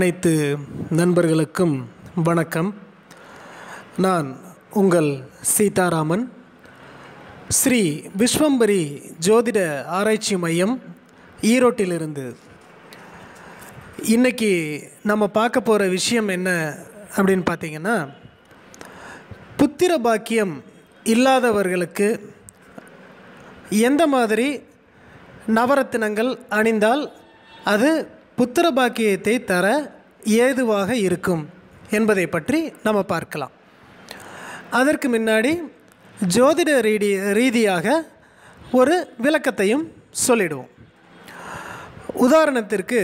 அனைத்து நண்பர்களுக்கும் வணக்கம் நான் உங்கள் சீதாராமன் ஸ்ரீ விஸ்வம்பரி ஜோதிட ஆராய்ச்சி மையம் ஈரோட்டிலிருந்து இன்னைக்கு நம்ம பார்க்க போகிற விஷயம் என்ன அப்படின்னு பார்த்தீங்கன்னா புத்திர பாக்கியம் இல்லாதவர்களுக்கு எந்த மாதிரி நவரத்தினங்கள் அணிந்தால் அது புத்திர பாக்கியத்தை தர ஏதுவாக இருக்கும் என்பதை பற்றி நம்ம பார்க்கலாம் அதற்கு முன்னாடி ஜோதிட ரீதி ரீதியாக ஒரு விளக்கத்தையும் சொல்லிடுவோம் உதாரணத்திற்கு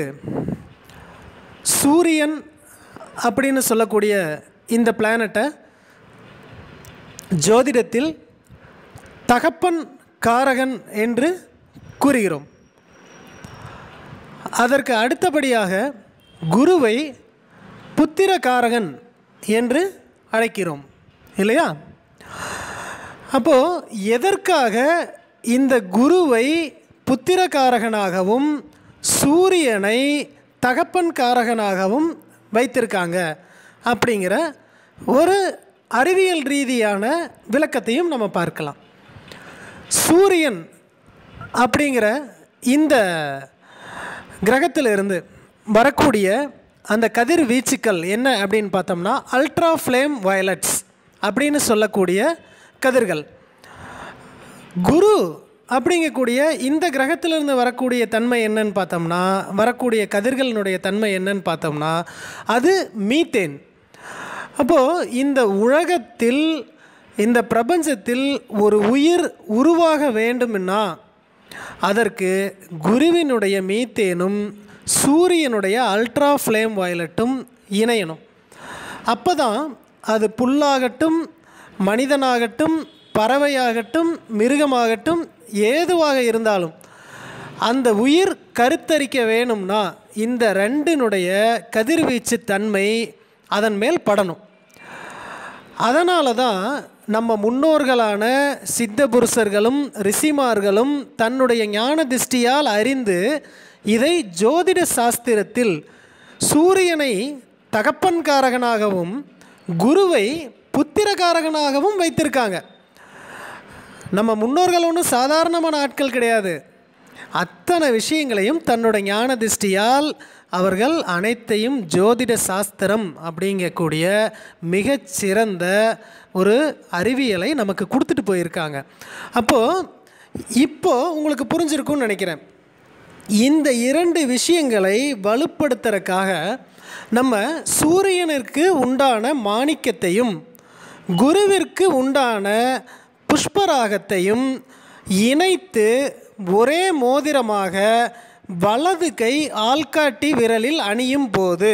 சூரியன் அப்படின்னு சொல்லக்கூடிய இந்த பிளானட்டை ஜோதிடத்தில் தகப்பன் காரகன் என்று கூறுகிறோம் அதற்கு அடுத்தபடியாக குருவை புத்திர காரகன் என்று அழைக்கிறோம் இல்லையா அப்போது எதற்காக இந்த குருவை புத்திரகாரகனாகவும் சூரியனை தகப்பன் காரகனாகவும் வைத்திருக்காங்க அப்படிங்கிற ஒரு அறிவியல் ரீதியான விளக்கத்தையும் நம்ம பார்க்கலாம் சூரியன் அப்படிங்கிற இந்த கிரகத்திலிருந்து வரக்கூடிய அந்த கதிர் வீச்சுக்கள் என்ன அப்படின்னு பார்த்தோம்னா அல்ட்ரா ஃப்ளேம் வயலட்ஸ் அப்படின்னு சொல்லக்கூடிய கதிர்கள் குரு அப்படிங்கக்கூடிய இந்த கிரகத்திலிருந்து வரக்கூடிய தன்மை என்னன்னு பார்த்தோம்னா வரக்கூடிய கதிர்களினுடைய தன்மை என்னன்னு பார்த்தோம்னா அது மீத்தேன் அப்போது இந்த உலகத்தில் இந்த பிரபஞ்சத்தில் ஒரு உயிர் உருவாக வேண்டும்னா அதற்கு குருவினுடைய மீத்தேனும் சூரியனுடைய அல்ட்ரா ஃப்ளேம் வயலட்டும் இணையணும் அப்போ தான் அது புல்லாகட்டும் மனிதனாகட்டும் பறவையாகட்டும் மிருகமாகட்டும் ஏதுவாக இருந்தாலும் அந்த உயிர் கருத்தரிக்க வேணும்னா இந்த ரெண்டினுடைய கதிர்வீச்சு தன்மை அதன் மேல் படணும் அதனால தான் நம்ம முன்னோர்களான சித்த புருஷர்களும் ரிஷிமார்களும் தன்னுடைய ஞான திருஷ்டியால் அறிந்து இதை ஜோதிட சாஸ்திரத்தில் சூரியனை தகப்பன்காரகனாகவும் குருவை புத்திரகாரகனாகவும் வைத்திருக்காங்க நம்ம முன்னோர்கள் ஒன்றும் சாதாரணமான ஆட்கள் கிடையாது அத்தனை விஷயங்களையும் தன்னோட ஞான திருஷ்டியால் அவர்கள் அனைத்தையும் ஜோதிட சாஸ்திரம் அப்படிங்கக்கூடிய மிகச்சிறந்த ஒரு அறிவியலை நமக்கு கொடுத்துட்டு போயிருக்காங்க அப்போது இப்போது உங்களுக்கு புரிஞ்சிருக்கும்னு நினைக்கிறேன் இந்த இரண்டு விஷயங்களை வலுப்படுத்துறதுக்காக நம்ம சூரியனிற்கு உண்டான மாணிக்கத்தையும் குருவிற்கு உண்டான புஷ்பராகத்தையும் இணைத்து ஒரே மோதிரமாக வலது கை ஆள்காட்டி விரலில் அணியும் போது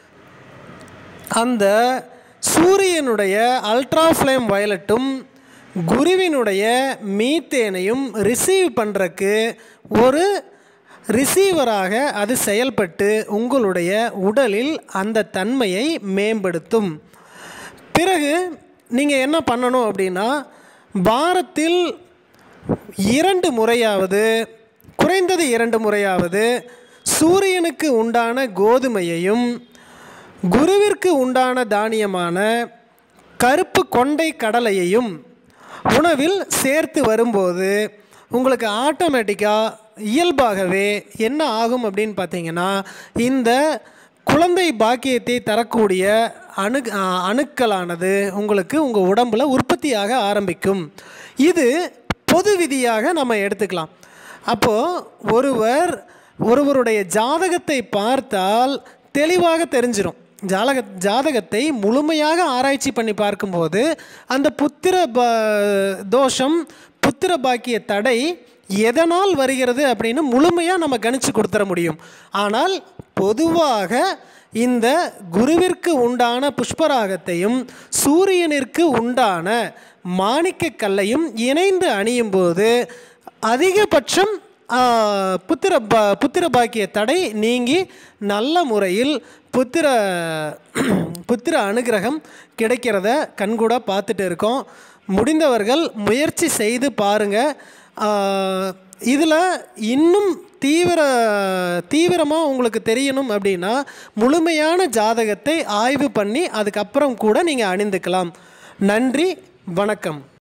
அந்த சூரியனுடைய அல்ட்ரா ஃப்ளேம் வயலட்டும் குருவினுடைய மீத்தேனையும் ரிசீவ் பண்ணுறக்கு ஒரு ரிசீவராக அது செயல்பட்டு உங்களுடைய உடலில் அந்த தன்மையை மேம்படுத்தும் பிறகு நீங்கள் என்ன பண்ணணும் அப்படின்னா வாரத்தில் இரண்டு முறையாவது குறைந்தது இரண்டு முறையாவது சூரியனுக்கு உண்டான கோதுமையையும் குருவிற்கு உண்டான தானியமான கருப்பு கொண்டை கடலையையும் உணவில் சேர்த்து வரும்போது உங்களுக்கு ஆட்டோமேட்டிக்காக இயல்பாகவே என்ன ஆகும் அப்படின்னு பார்த்தீங்கன்னா இந்த குழந்தை பாக்கியத்தை தரக்கூடிய அணு அணுக்களானது உங்களுக்கு உங்கள் உடம்பில் உற்பத்தியாக ஆரம்பிக்கும் இது பொது விதியாக நம்ம எடுத்துக்கலாம் அப்போது ஒருவர் ஒருவருடைய ஜாதகத்தை பார்த்தால் தெளிவாக தெரிஞ்சிடும் ஜாதக ஜாதகத்தை முழுமையாக ஆராய்ச்சி பண்ணி பார்க்கும்போது அந்த புத்திர ப தோஷம் புத்திர பாக்கிய தடை எதனால் வருகிறது அப்படின்னு முழுமையாக நம்ம கணிச்சு கொடுத்துட முடியும் ஆனால் பொதுவாக இந்த குருவிற்கு உண்டான புஷ்பராகத்தையும் சூரியனிற்கு உண்டான மாணிக்க கல்லையும் இணைந்து அணியும் போது அதிகபட்சம் புத்திர பா புத்திர பாக்கிய தடை நீங்கி நல்ல முறையில் புத்திர புத்திர அனுகிரகம் கிடைக்கிறத கண்கூட பார்த்துட்டு இருக்கோம் முடிந்தவர்கள் முயற்சி செய்து பாருங்கள் இதில் இன்னும் தீவிர தீவிரமாக உங்களுக்கு தெரியணும் அப்படின்னா முழுமையான ஜாதகத்தை ஆய்வு பண்ணி அதுக்கப்புறம் கூட நீங்கள் அணிந்துக்கலாம் நன்றி வணக்கம்